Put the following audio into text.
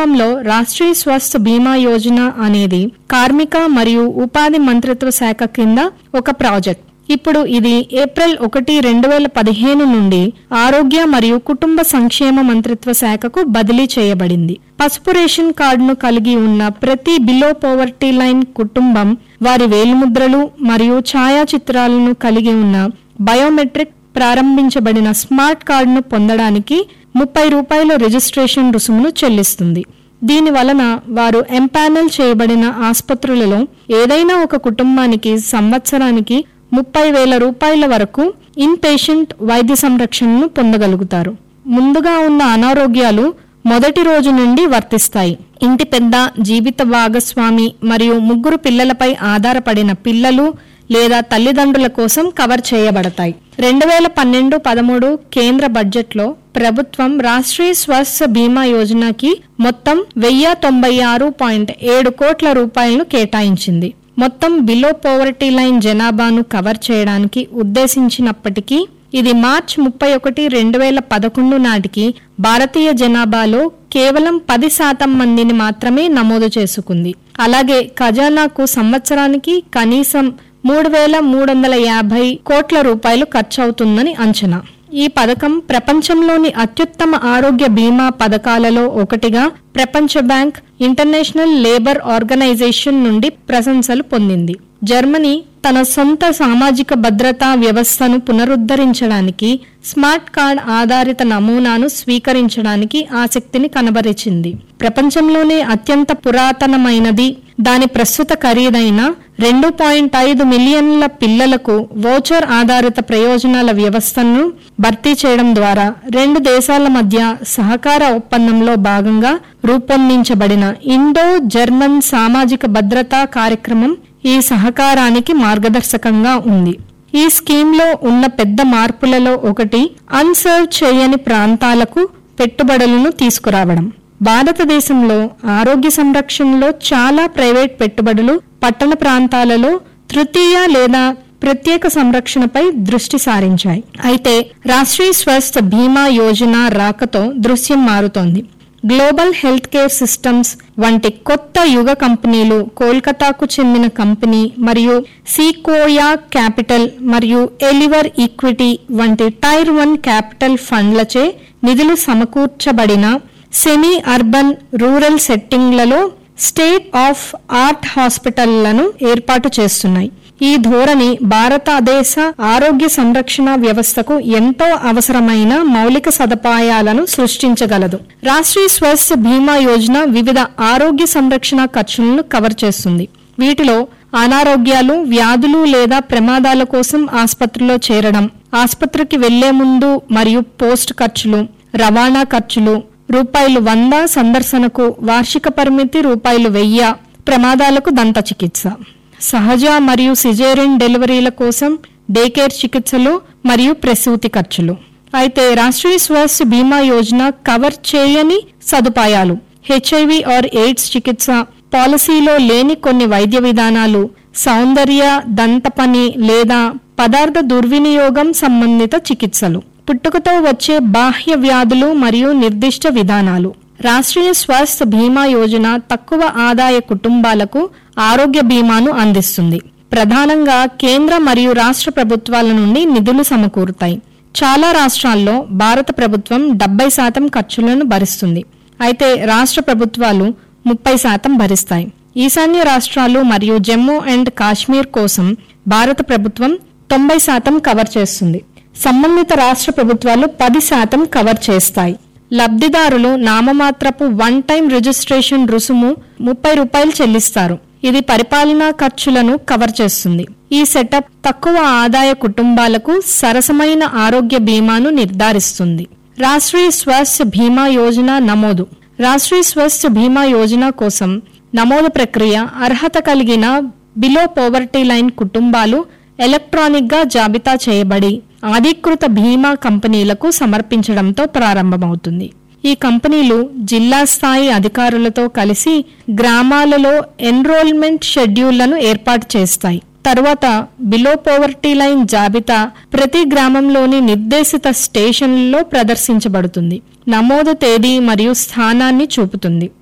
ప్రారంభంలో రాష్ట్రీయ స్వస్థ్ బీమా యోజన అనేది కార్మిక మరియు ఉపాధి మంత్రిత్వ శాఖ కింద ఒక ప్రాజెక్ట్ ఇప్పుడు ఇది ఏప్రిల్ ఒకటి రెండు వేల పదిహేను నుండి ఆరోగ్య మరియు కుటుంబ సంక్షేమ మంత్రిత్వ శాఖకు బదిలీ చేయబడింది పసుపు రేషన్ కార్డును కలిగి ఉన్న ప్రతి బిలో పోవర్టీ లైన్ కుటుంబం వారి వేలిముద్రలు మరియు ఛాయాచిత్రాలను కలిగి ఉన్న బయోమెట్రిక్ ప్రారంభించబడిన స్మార్ట్ కార్డును పొందడానికి ముప్పై రూపాయల రిజిస్ట్రేషన్ రుసుమును చెల్లిస్తుంది దీని వలన వారు ఎంపానల్ చేయబడిన ఆసుపత్రులలో ఏదైనా ఒక కుటుంబానికి సంవత్సరానికి ముప్పై వేల రూపాయల వరకు ఇన్ పేషెంట్ వైద్య సంరక్షణను పొందగలుగుతారు ముందుగా ఉన్న అనారోగ్యాలు మొదటి రోజు నుండి వర్తిస్తాయి ఇంటి పెద్ద జీవిత భాగస్వామి మరియు ముగ్గురు పిల్లలపై ఆధారపడిన పిల్లలు లేదా తల్లిదండ్రుల కోసం కవర్ చేయబడతాయి రెండు వేల పన్నెండు పదమూడు కేంద్ర బడ్జెట్లో ప్రభుత్వం రాష్ట్రీయ స్వాస్థ్య బీమా యోజనకి మొత్తం వెయ్యి తొంభై ఆరు పాయింట్ ఏడు కోట్ల రూపాయలను కేటాయించింది మొత్తం బిలో పోవర్టీ లైన్ జనాభాను కవర్ చేయడానికి ఉద్దేశించినప్పటికీ ఇది మార్చ్ ముప్పై ఒకటి రెండు వేల పదకొండు నాటికి భారతీయ జనాభాలో కేవలం పది శాతం మందిని మాత్రమే నమోదు చేసుకుంది అలాగే ఖజానాకు సంవత్సరానికి కనీసం మూడు వేల మూడు వందల యాభై కోట్ల రూపాయలు ఖర్చవుతుందని అంచనా ఈ పథకం ప్రపంచంలోని అత్యుత్తమ ఆరోగ్య బీమా పథకాలలో ఒకటిగా ప్రపంచ బ్యాంక్ ఇంటర్నేషనల్ లేబర్ ఆర్గనైజేషన్ నుండి ప్రశంసలు పొందింది జర్మనీ తన సొంత సామాజిక భద్రతా వ్యవస్థను పునరుద్ధరించడానికి స్మార్ట్ కార్డ్ ఆధారిత నమూనాను స్వీకరించడానికి ఆసక్తిని కనబరిచింది ప్రపంచంలోనే అత్యంత పురాతనమైనది దాని ప్రస్తుత ఖరీదైన రెండు పాయింట్ ఐదు మిలియన్ల పిల్లలకు వోచర్ ఆధారిత ప్రయోజనాల వ్యవస్థను భర్తీ చేయడం ద్వారా రెండు దేశాల మధ్య సహకార ఒప్పందంలో భాగంగా రూపొందించబడిన ఇండో జర్మన్ సామాజిక భద్రతా కార్యక్రమం ఈ సహకారానికి మార్గదర్శకంగా ఉంది ఈ స్కీమ్లో ఉన్న పెద్ద మార్పులలో ఒకటి అన్సర్వ్ చేయని ప్రాంతాలకు పెట్టుబడులను తీసుకురావడం భారతదేశంలో ఆరోగ్య సంరక్షణలో చాలా ప్రైవేట్ పెట్టుబడులు పట్టణ ప్రాంతాలలో తృతీయ లేదా ప్రత్యేక సంరక్షణపై దృష్టి సారించాయి అయితే రాష్ట్రీయ స్వస్థ బీమా యోజన రాకతో దృశ్యం మారుతోంది గ్లోబల్ హెల్త్ కేర్ సిస్టమ్స్ వంటి కొత్త యుగ కంపెనీలు కోల్కతాకు చెందిన కంపెనీ మరియు సీకోయా క్యాపిటల్ మరియు ఎలివర్ ఈక్విటీ వంటి టైర్ వన్ క్యాపిటల్ ఫండ్లచే నిధులు సమకూర్చబడిన సెమీ అర్బన్ రూరల్ సెట్టింగ్లలో స్టేట్ ఆఫ్ ఆర్ట్ హాస్పిటళ్లను ఏర్పాటు చేస్తున్నాయి ఈ ధోరణి భారతదేశ ఆరోగ్య సంరక్షణ వ్యవస్థకు ఎంతో అవసరమైన మౌలిక సదుపాయాలను సృష్టించగలదు రాష్ట్రీయ స్వాస్థ్య బీమా యోజన వివిధ ఆరోగ్య సంరక్షణ ఖర్చులను కవర్ చేస్తుంది వీటిలో అనారోగ్యాలు వ్యాధులు లేదా ప్రమాదాల కోసం ఆసుపత్రిలో చేరడం ఆసుపత్రికి వెళ్లే ముందు మరియు పోస్ట్ ఖర్చులు రవాణా ఖర్చులు రూపాయలు వంద సందర్శనకు వార్షిక పరిమితి రూపాయలు వెయ్యి ప్రమాదాలకు దంత చికిత్స సహజ మరియు సిజేరియన్ డెలివరీల కోసం డే కేర్ చికిత్సలు మరియు ప్రసూతి ఖర్చులు అయితే రాష్ట్రీయ స్వాస్థ్య బీమా యోజన కవర్ చేయని సదుపాయాలు హెచ్ఐవి ఆర్ ఎయిడ్స్ చికిత్స పాలసీలో లేని కొన్ని వైద్య విధానాలు సౌందర్య దంత పని లేదా పదార్థ దుర్వినియోగం సంబంధిత చికిత్సలు పుట్టుకతో వచ్చే బాహ్య వ్యాధులు మరియు నిర్దిష్ట విధానాలు రాష్ట్రీయ స్వాస్థ్య బీమా యోజన తక్కువ ఆదాయ కుటుంబాలకు ఆరోగ్య బీమాను అందిస్తుంది ప్రధానంగా కేంద్ర మరియు రాష్ట్ర ప్రభుత్వాల నుండి నిధులు సమకూరుతాయి చాలా రాష్ట్రాల్లో భారత ప్రభుత్వం డెబ్బై శాతం ఖర్చులను భరిస్తుంది అయితే రాష్ట్ర ప్రభుత్వాలు ముప్పై శాతం భరిస్తాయి ఈశాన్య రాష్ట్రాలు మరియు జమ్మూ అండ్ కాశ్మీర్ కోసం భారత ప్రభుత్వం తొంభై శాతం కవర్ చేస్తుంది సంబంధిత రాష్ట్ర ప్రభుత్వాలు పది శాతం కవర్ చేస్తాయి లబ్ధిదారులు నామమాత్రపు వన్ టైం రిజిస్ట్రేషన్ రుసుము ముప్పై రూపాయలు చెల్లిస్తారు ఇది పరిపాలనా ఖర్చులను కవర్ చేస్తుంది ఈ సెటప్ తక్కువ ఆదాయ కుటుంబాలకు సరసమైన ఆరోగ్య బీమాను నిర్ధారిస్తుంది రాష్ట్రీయ స్వాస్థ్య బీమా యోజన నమోదు రాష్ట్రీయ స్వాస్థ్య బీమా యోజన కోసం నమోదు ప్రక్రియ అర్హత కలిగిన బిలో పోవర్టీ లైన్ కుటుంబాలు ఎలక్ట్రానిక్ గా జాబితా చేయబడి అధీకృత బీమా కంపెనీలకు సమర్పించడంతో ప్రారంభమవుతుంది ఈ కంపెనీలు జిల్లా స్థాయి అధికారులతో కలిసి గ్రామాలలో ఎన్రోల్మెంట్ షెడ్యూళ్లను ఏర్పాటు చేస్తాయి తరువాత బిలో పోవర్టీ లైన్ జాబితా ప్రతి గ్రామంలోని నిర్దేశిత స్టేషన్లలో ప్రదర్శించబడుతుంది నమోదు తేదీ మరియు స్థానాన్ని చూపుతుంది